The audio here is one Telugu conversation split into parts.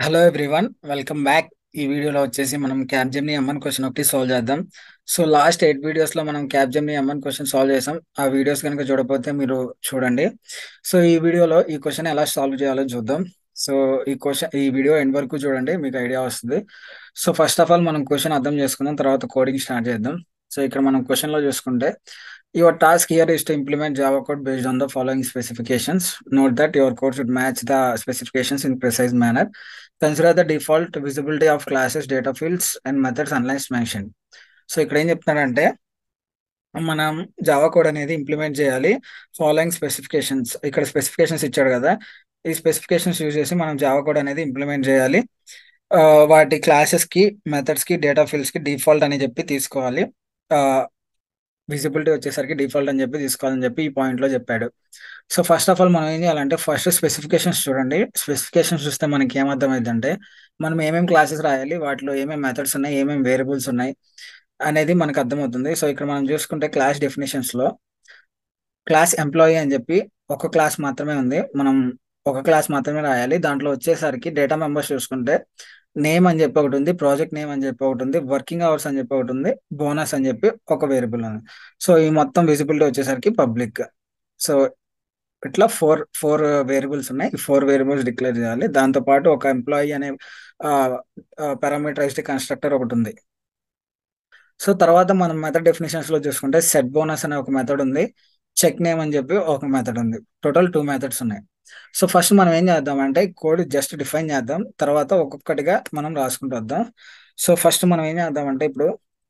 హలో ఎవ్రీవన్ వెల్కమ్ బ్యాక్ ఈ వీడియోలో వచ్చేసి మనం క్యాప్జెమ్ని ఎమ్మన్ క్వశ్చన్ ఒకటి సాల్వ్ చేద్దాం సో లాస్ట్ ఎయిట్ వీడియోస్ లో మనం క్యాప్జెమ్ని ఎమ్మన్ క్వశ్చన్ సాల్వ్ చేసాం ఆ వీడియోస్ కనుక చూడకపోతే మీరు చూడండి సో ఈ వీడియోలో ఈ క్వశ్చన్ ఎలా సాల్వ్ చేయాలో చూద్దాం సో ఈ క్వశ్చన్ ఈ వీడియో ఎండ్ వరకు చూడండి మీకు ఐడియా వస్తుంది సో ఫస్ట్ ఆఫ్ ఆల్ మనం క్వశ్చన్ అర్థం చేసుకుందాం తర్వాత కోడింగ్ స్టార్ట్ చేద్దాం సో ఇక్కడ మనం క్వశ్చన్ లో చూసుకుంటే your task here is to implement Java code based on the following specifications note that your code should match the specifications in precise manner consider the default visibility of classes data fields and methods unless mention so ఇక్కడ ఏం చెప్తాడంటే మనం జావా కోడ్ అనేది ఇంప్లిమెంట్ చేయాలి ఫాలోయింగ్ స్పెసిఫికేషన్స్ ఇక్కడ స్పెసిఫికేషన్స్ ఇచ్చాడు కదా ఈ స్పెసిఫికేషన్స్ యూజ్ చేసి మనం జావా కోడ్ అనేది ఇంప్లిమెంట్ చేయాలి ఆ, వాటి క్లాసెస్ కి మెథడ్స్ కి డేటా ఫీల్డ్స్ కి డిఫాల్ట్ అని చెప్పి తీసుకోవాలి విజిబిలిటీ వచ్చేసరికి డిఫాల్ట్ అని చెప్పి తీసుకోవాలని చెప్పి ఈ పాయింట్ లో చెప్పాడు సో ఫస్ట్ ఆఫ్ ఆల్ మనం ఏం చేయాలంటే ఫస్ట్ స్పెసిఫికేషన్స్ చూడండి స్పెసిఫికేషన్స్ చూస్తే మనకి ఏమర్థమైందంటే మనం ఏమేమి క్లాసెస్ రాయాలి వాటిలో ఏమేమి మెథడ్స్ ఉన్నాయి ఏమేమి వేరియబుల్స్ ఉన్నాయి అనేది మనకు అర్థమవుతుంది సో ఇక్కడ మనం చూసుకుంటే క్లాస్ డెఫినేషన్స్ లో క్లాస్ ఎంప్లాయీ అని చెప్పి ఒక క్లాస్ మాత్రమే ఉంది మనం ఒక క్లాస్ మాత్రమే రాయాలి దాంట్లో వచ్చేసరికి డేటా మెంబర్స్ చూసుకుంటే నేమ్ అని చెప్పి ఒకటి ఉంది ప్రాజెక్ట్ నేమ్ అని చెప్పి ఒకటి ఉంది వర్కింగ్ అవర్స్ అని చెప్పి ఒకటి ఉంది బోనస్ అని చెప్పి ఒక వేరియబుల్ ఉంది సో ఈ మొత్తం విజిబిలిటీ వచ్చేసరికి పబ్లిక్ సో ఇట్లా ఫోర్ ఫోర్ వేరియబుల్స్ ఉన్నాయి ఈ ఫోర్ వేరియబుల్స్ డిక్లేర్ చేయాలి దాంతో పాటు ఒక ఎంప్లాయీ అనే పారామీటరైజ్డ్ కన్స్ట్రక్టర్ ఒకటి ఉంది సో తర్వాత మనం మెథడ్ డెఫినేషన్స్ లో చూసుకుంటే సెట్ బోనస్ అనే ఒక మెథడ్ ఉంది చెక్ నేమ్ అని చెప్పి ఒక మెథడ్ ఉంది టోటల్ టూ మెథడ్స్ ఉన్నాయి సో ఫస్ట్ మనం ఏం చేద్దాం అంటే కోడ్ జస్ట్ డిఫైన్ చేద్దాం తర్వాత ఒక్కొక్కటిగా మనం రాసుకుంటూ వద్దాం సో ఫస్ట్ మనం ఏం చేద్దాం అంటే ఇప్పుడు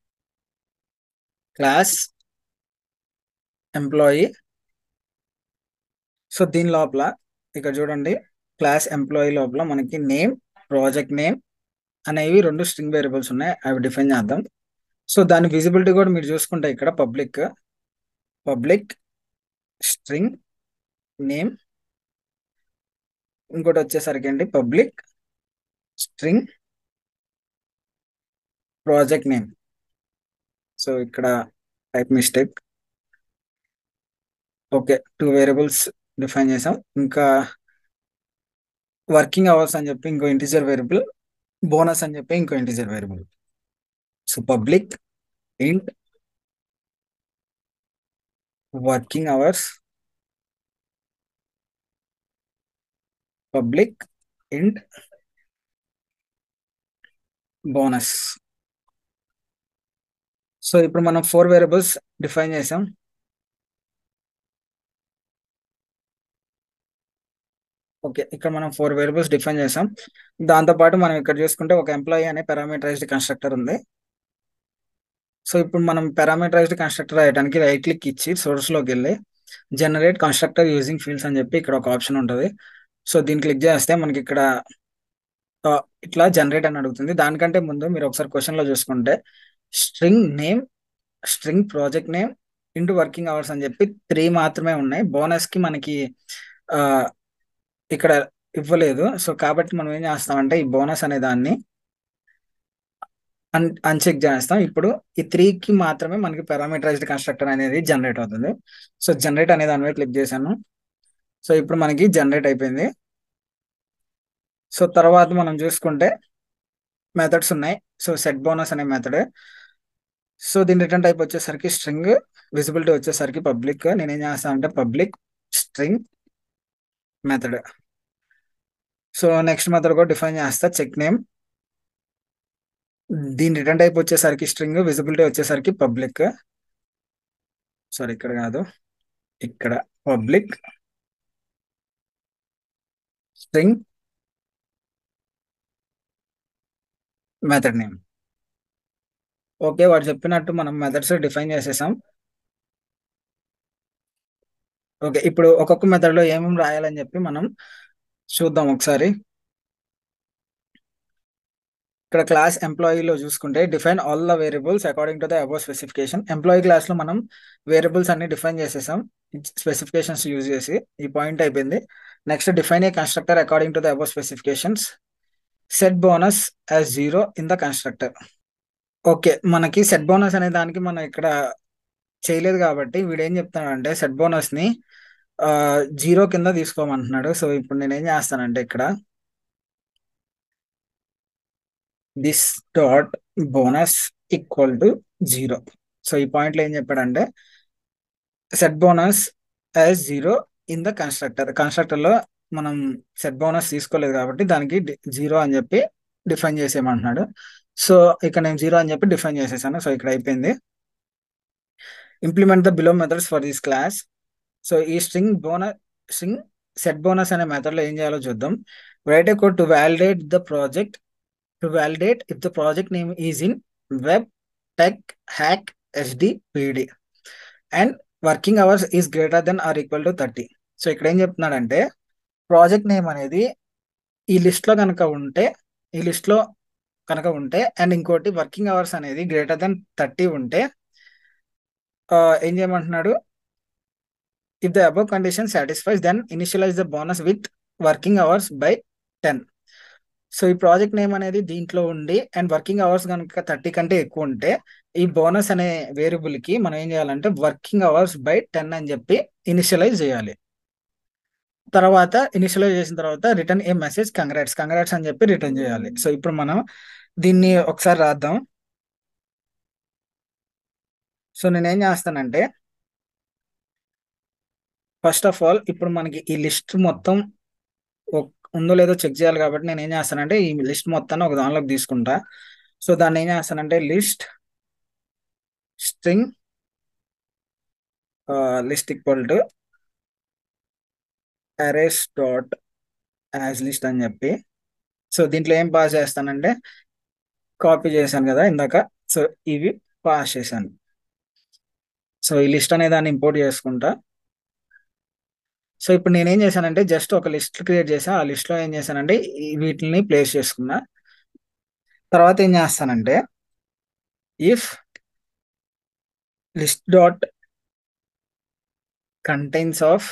క్లాస్ ఎంప్లాయీ సో దీని లోపల ఇక్కడ చూడండి క్లాస్ ఎంప్లాయీ లోపల మనకి నేమ్ ప్రాజెక్ట్ నేమ్ అనేవి రెండు స్ట్రింగ్ వేరియబుల్స్ ఉన్నాయి అవి డిఫైన్ చేద్దాం సో దాని విజిబిలిటీ కూడా మీరు చూసుకుంటే ఇక్కడ పబ్లిక్ పబ్లిక్ స్ట్రింగ్ నేమ్ ఇంకోటి వచ్చేసరికి అండి public string project name so ఇక్కడ type mistake okay two variables define చేసాం ఇంకా వర్కింగ్ అవర్స్ అని చెప్పి ఇంకో ఇంటిజర్ వేరియబుల్ బోనస్ అని చెప్పి ఇంకో integer variable so public int working hours public int bonus so ఇప్పుడు మనం ఫోర్ వేరియబుల్స్ డిఫైన్ చేసాం ఓకే ఇక్కడ మనం ఫోర్ వేరియబుల్స్ డిఫైన్ చేసాం దాంతో పాటు మనం ఇక్కడ చూసుకుంటే ఒక ఎంప్లాయీ అనే పారామీటరైజ్డ్ కన్స్ట్రక్టర్ ఉంది సో ఇప్పుడు మనం పారామీటరైజ్డ్ కన్స్ట్రక్టర్ రాయడానికి రైట్ క్లిక్ ఇచ్చి సోర్స్ లోకి వెళ్ళి జనరేట్ కన్స్ట్రక్టర్ యూజింగ్ ఫీల్డ్స్ అని చెప్పి ఇక్కడ ఒక ఆప్షన్ ఉంటుంది సో దీన్ని క్లిక్ చేస్తే మనకి ఇక్కడ ఆ, ఇట్లా జనరేట్ అని అడుగుతుంది దానికంటే ముందు మీరు ఒకసారి క్వశ్చన్ లో చూసుకుంటే string name string project name int working hours అని చెప్పి త్రీ మాత్రమే ఉన్నాయి బోనస్ కి మనకి ఆ, ఇక్కడ ఇవ్వలేదు సో కాబట్టి మనం ఏం చేస్తామంటే ఈ బోనస్ అనే దాన్ని అన్ అన్చెక్ చేస్తాం ఇప్పుడు ఈ త్రీ కి మాత్రమే మనకి పారామీటరైజ్డ్ కన్స్ట్రక్టర్ అనేది జనరేట్ అవుతుంది సో జనరేట్ అనే దాని మీద క్లిక్ చేశాను సో ఇప్పుడు మనకి జనరేట్ అయిపోయింది సో తర్వాత మనం చూసుకుంటే మెథడ్స్ ఉన్నాయి సో సెట్ బోనస్ అనే మెథడ్ సో దీని రిటర్న్ టైప్ వచ్చేసరికి స్ట్రింగ్ విజిబిలిటీ వచ్చేసరికి పబ్లిక్ నేను ఏం చేస్తాను అంటే public string method so next method కూడా డిఫైన్ చేస్తా చెక్ నేమ్ దీని రిటర్న్ టైప్ వచ్చేసరికి స్ట్రింగ్ విజిబిలిటీ వచ్చేసరికి పబ్లిక్ సారీ ఇక్కడ కాదు ఇక్కడ public string method name okay వాడు చెప్పినట్టు మనం మెథడ్స్ డిఫైన్ చేసేసాం ఓకే ఇప్పుడు ఒక్కొక్క మెథడ్ లో ఏమేమి రాయాలని చెప్పి మనం చూద్దాం ఒకసారి ఇక్కడ క్లాస్ ఎంప్లాయీలో చూసుకుంటే define all the variables according to the above specification employee class లో మనం వేరియబుల్స్ అన్ని డిఫైన్ చేసేసాం స్పెసిఫికేషన్స్ యూజ్ చేసి ఈ పాయింట్ అయిపోయింది next define a constructor according to the above specifications set bonus as zero in the constructor okay మనకి సెట్ బోనస్ అనే దానికి మనం ఇక్కడ చేయలేదు కాబట్టి వీడు ఏం చెప్తాడంటే సెట్ బోనస్ ని జీరో కింద తీసుకోమంటున్నాడు సో ఇప్పుడు నేను ఏం చేస్తానంటే ఇక్కడ this dot bonus equal to zero so ఈ పాయింట్లో ఏం చెప్పాడంటే set bonus as zero in the constructor constructor లో మనం సెట్ బోనస్ తీసుకోలేదు కాబట్టి దానికి జీరో అని చెప్పి డిఫైన్ చేసేయమంటున్నాడు సో ఇక్కడ నేను జీరో అని చెప్పి డిఫైన్ చేసేసాను సో ఇక్కడ అయిపోయింది implement the below methods for this class so ఈ string bonus string set bonus అనే మెథడ్ లో ఏం చేయాలో చూద్దాం write a code to validate the project to validate if the project name is in web tech hack SD PD and working hours is greater than or equal to thirty so ఇక్కడ ఏం చెప్తున్నాడంటే ప్రాజెక్ట్ నేమ్ అనేది ఈ లిస్ట్ లో కనుక ఉంటే ఈ లిస్ట్ లో కనుక ఉంటే అండ్ ఇంకోటి వర్కింగ్ అవర్స్ అనేది గ్రేటర్ దెన్ థర్టీ ఉంటే ఏం చేయమంటున్నాడు if the above condition satisfies then initialize the bonus with working hours by ten so ఈ ప్రాజెక్ట్ నేమ్ అనేది దీంట్లో ఉండి అండ్ వర్కింగ్ అవర్స్ కనుక థర్టీ కంటే ఎక్కువ ఉంటే ఈ బోనస్ అనే వేరియబుల్ కి మనం ఏం చేయాలంటే వర్కింగ్ అవర్స్ బై టెన్ అని చెప్పి ఇనిషియలైజ్ చేయాలి తర్వాత ఇనిషియలైజ్ చేసిన తర్వాత return a message congrats congrats అని చెప్పి రిటర్న్ చేయాలి సో ఇప్పుడు మనం దీన్ని ఒకసారి రాద్దాం సో నేనేం చేస్తానంటే ఫస్ట్ ఆఫ్ ఆల్ ఇప్పుడు మనకి ఈ లిస్ట్ మొత్తం ఉందో లేదో చెక్ చేయాలి కాబట్టి నేను ఏం చేస్తానంటే ఈ లిస్ట్ మొత్తాన్ని ఒక దానిలోకి తీసుకుంటా సో దాన్ని ఏం చేస్తానంటే list string list equal to arrays dot as list అని చెప్పి సో దీంట్లో ఏం పాస్ చేస్తానంటే కాపీ చేశాను కదా ఇందాక సో ఇవి పాస్ చేశాను సో ఈ లిస్ట్ అనే దాన్ని ఇంపోర్ట్ చేసుకుంటా సో ఇప్పుడు నేనేం చేశానంటే జస్ట్ ఒక లిస్ట్ క్రియేట్ చేసా ఆ లిస్ట్లో ఏం చేశానంటే వీటిని ప్లేస్ చేసుకున్నా తర్వాత ఏం చేస్తానంటే if list dot contains of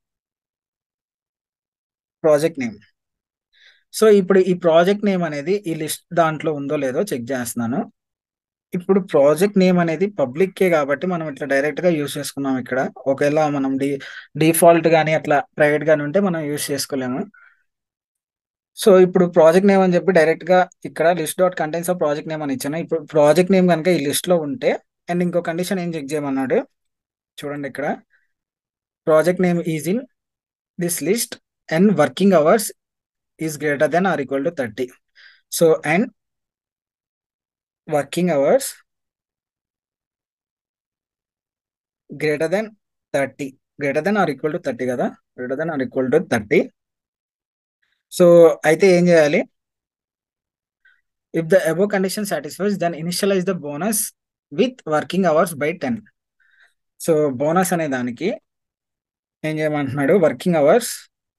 project name so ఇప్పుడు ఈ ప్రాజెక్ట్ నేమ్ అనేది ఈ లిస్ట్ దాంట్లో ఉందో లేదో చెక్ చేస్తున్నాను ఇప్పుడు ప్రాజెక్ట్ నేమ్ అనేది పబ్లిక్ కే కాబట్టి మనం ఇట్లా డైరెక్ట్ గా యూజ్ చేసుకున్నాం ఇక్కడ ఒకవేళ మనం డి డిఫాల్ట్ కానీ అట్లా ప్రైవేట్ గానీ ఉంటే మనం యూజ్ చేసుకోలేము సో ఇప్పుడు ప్రాజెక్ట్ నేమ్ అని చెప్పి డైరెక్ట్ గా ఇక్కడ list dot contents of project name అని ఇచ్చాను ఇప్పుడు ప్రాజెక్ట్ నేమ్ కనుక ఈ లిస్ట్ లో ఉంటే అండ్ ఇంకో కండిషన్ ఏం చెక్ చేయమన్నాడు చూడండి ఇక్కడ project name is in this list and working hours is greater than or equal to thirty so and working hours greater than thirty greater than or equal to thirty కదా greater than or equal to thirty so అయితే ఏం చేయాలి if the above condition satisfies then initialize the bonus with working hours by ten so bonus అనే దానికి ఏం చేయమంటున్నాడు వర్కింగ్ అవర్స్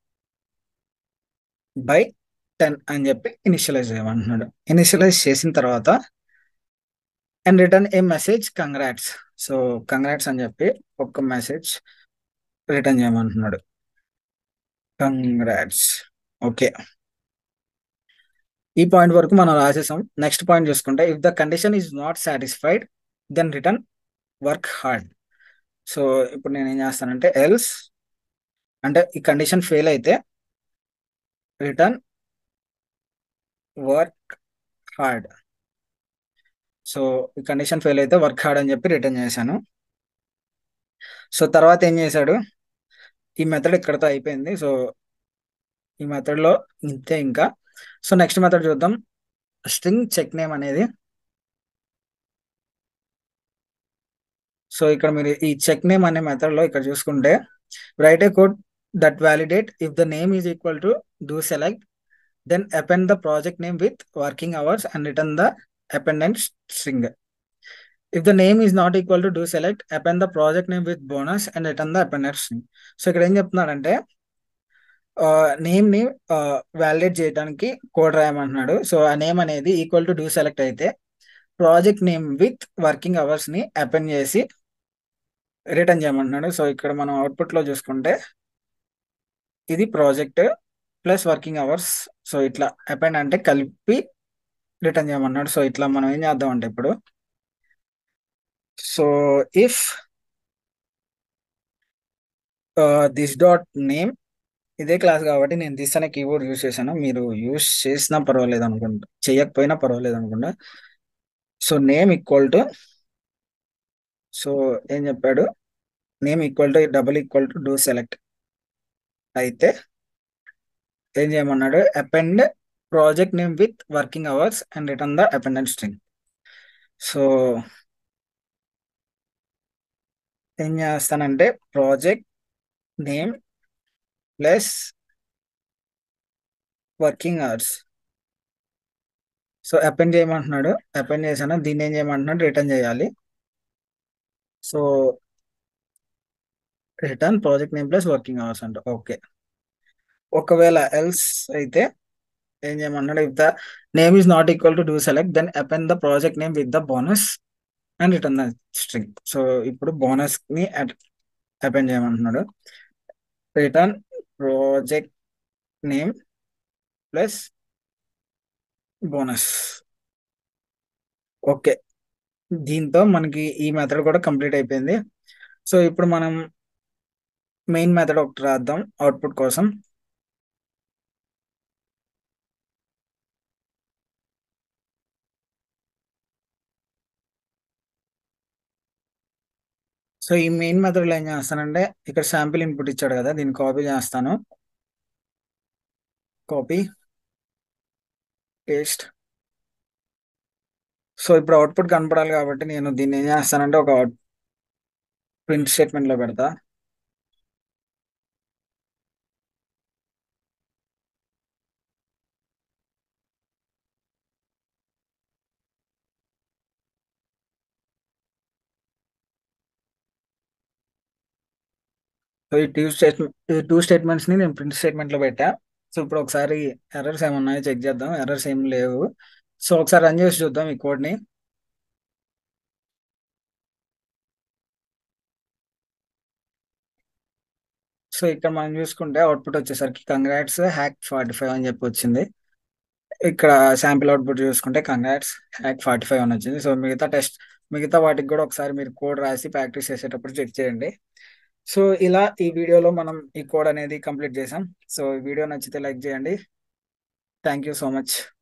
బై టెన్ అని చెప్పి ఇనిషియలైజ్ చేయమంటున్నాడు ఇనిషియలైజ్ చేసిన తర్వాత and return a message congrats so congrats అని చెప్పి ఒక మెసేజ్ రిటర్న్ చేయమంటున్నాడు కంగ్రాట్స్ ఓకే ఈ పాయింట్ వరకు మనం రాసేసాం నెక్స్ట్ పాయింట్ చూసుకుంటే if the condition is not satisfied then return work hard so ఇప్పుడు నేను ఏం చేస్తానంటే ఎల్స్ అంటే ఈ కండిషన్ ఫెయిల్ అయితే రిటర్న్ వర్క్ హార్డ్ సో ఈ కండిషన్ ఫెయిల్ అయితే వర్క్ హార్డ్ అని చెప్పి రిటర్న్ చేశాను సో తర్వాత ఏం చేశాడు ఈ మెథడ్ ఇక్కడతో అయిపోయింది సో ఈ మెథడ్లో ఇంతే ఇంకా సో నెక్స్ట్ మెథడ్ చూద్దాం స్ట్రింగ్ చెక్ నేమ్ అనేది సో ఇక్కడ మీరు ఈ చెక్ నేమ్ అనే మెథడ్లో ఇక్కడ చూసుకుంటే write a code that validate if the name is equal to do select then append the project name with working hours and return the appendant string. If the name is not equal to do select, append the project name with bonus and return the appended string. So ఇక్కడ ఏం చెప్తున్నాడంటే నేమ్ ని వ్యాలిడేట్ చేయడానికి కోడ్ రాయమంటున్నాడు సో ఆ నేమ్ అనేది ఈక్వల్ టు డూ సెలెక్ట్ అయితే project name with working hours ని అపెండ్ చేసి రిటర్న్ చేయమంటున్నాడు సో ఇక్కడ మనం అవుట్పుట్ లో చూసుకుంటే ఇది project plus working hours so ఇట్లా అపెండ్ అంటే కలిపి రిటర్న్ చేయమన్నాడు సో ఇట్లా మనం ఏం చేద్దాం అంటే ఇప్పుడు so if this dot name ఇదే క్లాస్ కాబట్టి నేను తీస్తానే కీబోర్డ్ యూస్ చేశాను మీరు యూస్ చేసినా పర్వాలేదు అనుకుంటా చేయకపోయినా పర్వాలేదు అనుకుంటా so name equal to so ఏం చెప్పాడు name equal to double equal to do select అయితే ఏం చేయమన్నాడు append project name with working hours and return the appended string so ఏం చేస్తానంటే project name plus working hours so append చేయమంటున్నాడు అపెండ్ చేశాను దీన్ని ఏం చేయమంటున్నాడు రిటర్న్ చేయాలి so return project name plus working hours అంట ఓకే ఒకవేళ ఎల్స్ అయితే ఏం చేయమన్నాడు if the name is not equal to do select then append the project name with the bonus and return the string so ఇప్పుడు బోనస్ ని అపెండ్ చేయమంటున్నాడు return project name plus bonus okay దీంతో మనకి ఈ మెథడ్ కూడా కంప్లీట్ అయిపోయింది సో ఇప్పుడు మనం మెయిన్ మెథడ్ ఒకటి రాద్దాం అవుట్పుట్ కోసం సో ఈ మెయిన్ మెథడ్లో ఏం చేస్తానంటే ఇక్కడ శాంపిల్ ఇన్పుట్ ఇచ్చాడు కదా దీన్ని కాపీ చేస్తాను కాపీ పేస్ట్ సో ఇప్పుడు అవుట్పుట్ కనపడాలి కాబట్టి నేను దీన్ని ఏం చేస్తానంటే ఒక ప్రింట్ స్టేట్మెంట్లో పెడతా సో ఈ టూ స్టేట్మెంట్ ఈ టూ స్టేట్మెంట్స్ ని నేను ప్రింట్ స్టేట్మెంట్ లో పెట్టా సో ఇప్పుడు ఒకసారి ఎర్రర్స్ ఏమన్నాయో చెక్ చేద్దాం ఎర్రర్స్ ఏం లేవు సో ఒకసారి రన్ చేసి చూద్దాం ఈ కోడ్ ని సో ఇక్కడ మనం చూసుకుంటే అవుట్పుట్ వచ్చేసరికి కంగ్రాట్స్ హ్యాక్ ఫార్టీ ఫైవ్ అని చెప్పి వచ్చింది ఇక్కడ శాంపిల్ అవుట్పుట్ చూసుకుంటే కంగ్రాట్స్ హ్యాక్ ఫార్టీ ఫైవ్ అని వచ్చింది సో మిగతా టెస్ట్ మిగతా వాటికి కూడా ఒకసారి మీరు కోడ్ రాసి ప్రాక్టీస్ చేసేటప్పుడు చెక్ చేయండి సో ఇలా ఈ వీడియోలో మనం ఈ కోడ్ అనేది కంప్లీట్ చేసాం సో ఈ వీడియో నచ్చితే లైక్ చేయండి థ్యాంక్ యూ సో మచ్